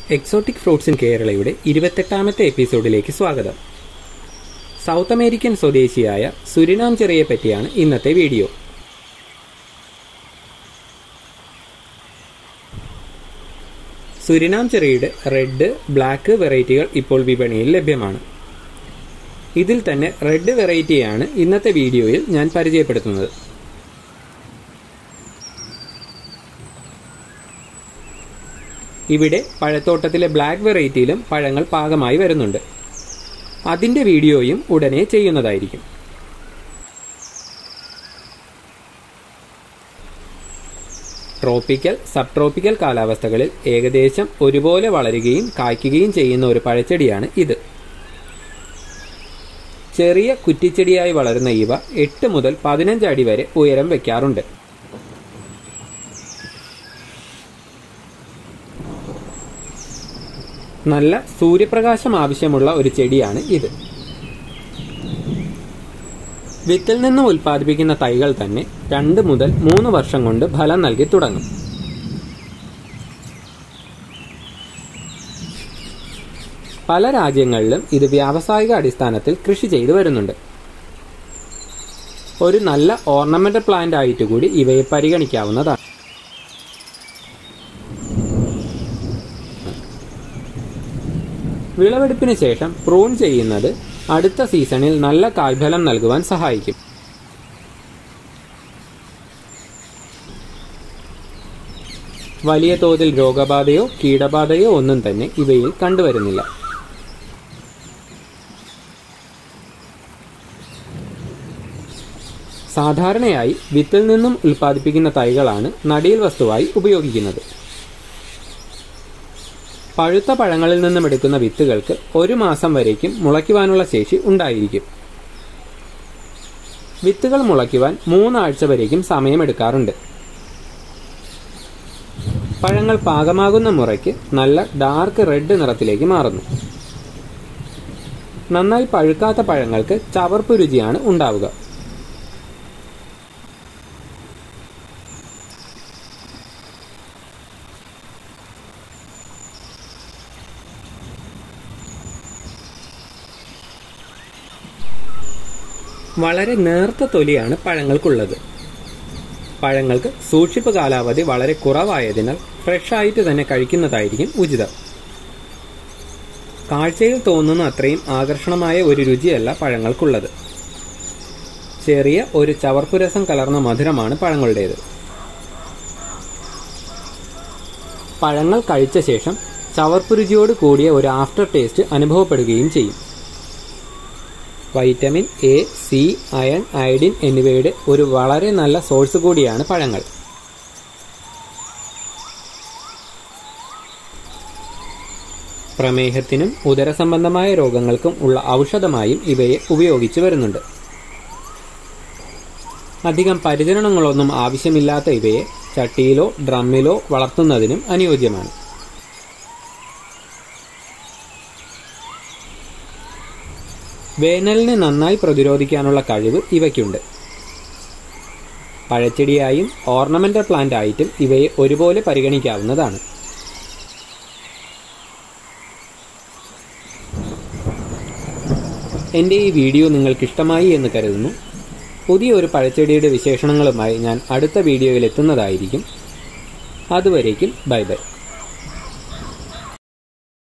exotic fruits in കേരളയുടെ ഇരുപത്തെട്ടാമത്തെ എപ്പിസോഡിലേക്ക് സ്വാഗതം സൗത്ത് അമേരിക്കൻ സ്വദേശിയായ സുരിനാം ചെറിയെ പറ്റിയാണ് ഇന്നത്തെ വീഡിയോ സുരിനാം ചെറിയുടെ റെഡ് ബ്ലാക്ക് വെറൈറ്റികൾ ഇപ്പോൾ വിപണിയിൽ ലഭ്യമാണ് ഇതിൽ തന്നെ റെഡ് വെറൈറ്റിയാണ് ഇന്നത്തെ വീഡിയോയിൽ ഞാൻ പരിചയപ്പെടുത്തുന്നത് ഇവിടെ പഴത്തോട്ടത്തിലെ ബ്ലാക്ക് വെറൈറ്റിയിലും പഴങ്ങൾ പാകമായി വരുന്നുണ്ട് അതിന്റെ വീഡിയോയും ഉടനെ ചെയ്യുന്നതായിരിക്കും ട്രോപ്പിക്കൽ സബ് ട്രോപ്പിക്കൽ കാലാവസ്ഥകളിൽ ഏകദേശം ഒരുപോലെ വളരുകയും കായ്ക്കുകയും ചെയ്യുന്ന ഒരു പഴച്ചെടിയാണ് ഇത് ചെറിയ കുറ്റിച്ചെടിയായി വളരുന്ന ഇവ എട്ട് മുതൽ പതിനഞ്ച് അടി വരെ ഉയരം വയ്ക്കാറുണ്ട് നല്ല സൂര്യപ്രകാശം ആവശ്യമുള്ള ഒരു ചെടിയാണ് ഇത് വിത്തിൽ നിന്ന് ഉൽപ്പാദിപ്പിക്കുന്ന തൈകൾ തന്നെ രണ്ട് മുതൽ മൂന്ന് വർഷം കൊണ്ട് ഫലം നൽകി തുടങ്ങും പല രാജ്യങ്ങളിലും ഇത് വ്യാവസായിക അടിസ്ഥാനത്തിൽ കൃഷി ചെയ്തു വരുന്നുണ്ട് ഒരു നല്ല ഓർണമെന്റൽ പ്ലാന്റ് ആയിട്ട് കൂടി ഇവയെ പരിഗണിക്കാവുന്നതാണ് വിളവെടുപ്പിന് ശേഷം പ്രൂൺ ചെയ്യുന്നത് അടുത്ത സീസണിൽ നല്ല കായ്ഫലം നൽകുവാൻ സഹായിക്കും വലിയ തോതിൽ രോഗബാധയോ കീടബാധയോ ഒന്നും തന്നെ ഇവയിൽ കണ്ടുവരുന്നില്ല സാധാരണയായി വിത്തിൽ നിന്നും ഉൽപ്പാദിപ്പിക്കുന്ന തൈകളാണ് നടീൽ വസ്തുവായി ഉപയോഗിക്കുന്നത് പഴുത്ത പഴങ്ങളിൽ നിന്നും എടുക്കുന്ന വിത്തുകൾക്ക് ഒരു മാസം വരേക്കും മുളയ്ക്കുവാനുള്ള ശേഷി ഉണ്ടായിരിക്കും വിത്തുകൾ മുളയ്ക്കുവാൻ മൂന്നാഴ്ച വരേക്കും സമയമെടുക്കാറുണ്ട് പഴങ്ങൾ പാകമാകുന്ന മുറയ്ക്ക് നല്ല ഡാർക്ക് റെഡ് നിറത്തിലേക്ക് മാറുന്നു നന്നായി പഴുക്കാത്ത പഴങ്ങൾക്ക് ചവർപ്പ് രുചിയാണ് ഉണ്ടാവുക വളരെ നേർത്ത തൊലിയാണ് പഴങ്ങൾക്കുള്ളത് പഴങ്ങൾക്ക് സൂക്ഷിപ്പ് കാലാവധി വളരെ കുറവായതിനാൽ ഫ്രഷ് ആയിട്ട് തന്നെ കഴിക്കുന്നതായിരിക്കും ഉചിതം കാഴ്ചയിൽ തോന്നുന്ന അത്രയും ആകർഷണമായ ഒരു രുചിയല്ല പഴങ്ങൾക്കുള്ളത് ചെറിയ ഒരു ചവർപ്പുരസം കലർന്ന മധുരമാണ് പഴങ്ങളുടേത് പഴങ്ങൾ കഴിച്ച ശേഷം ചവർപ്പ് രുചിയോട് കൂടിയ ഒരു ആഫ്റ്റർ ടേസ്റ്റ് അനുഭവപ്പെടുകയും ചെയ്യും vitamin A C iron iodine എന്നിവയുടെ ഒരു വളരെ നല്ല സോഴ്സ് കൂടിയാണ് പഴങ്ങൾ പ്രമേഹത്തിനും ഉദരസംബന്ധമായ രോഗങ്ങൾക്കും ഉള്ള ഔഷധമായും ഇവയെ ഉപയോഗിച്ചു വരുന്നുണ്ട് അധികം പരിചരണങ്ങളൊന്നും ആവശ്യമില്ലാത്ത ഇവയെ ചട്ടിയിലോ ഡ്രമ്മിലോ വളർത്തുന്നതിനും അനുയോജ്യമാണ് വേനലിനെ നന്നായി പ്രതിരോധിക്കാനുള്ള കഴിവ് ഇവയ്ക്കുണ്ട് പഴച്ചെടിയായും ഓർണമെന്റൽ പ്ലാന്റ് ആയിട്ടും ഇവയെ ഒരുപോലെ പരിഗണിക്കാവുന്നതാണ് എൻ്റെ ഈ വീഡിയോ നിങ്ങൾക്ക് ഇഷ്ടമായി എന്ന് കരുതുന്നു പുതിയ ഒരു പഴച്ചെടിയുടെ വിശേഷണങ്ങളുമായി ഞാൻ അടുത്ത വീഡിയോയിൽ എത്തുന്നതായിരിക്കും അതുവരേക്കും ബൈ ബൈ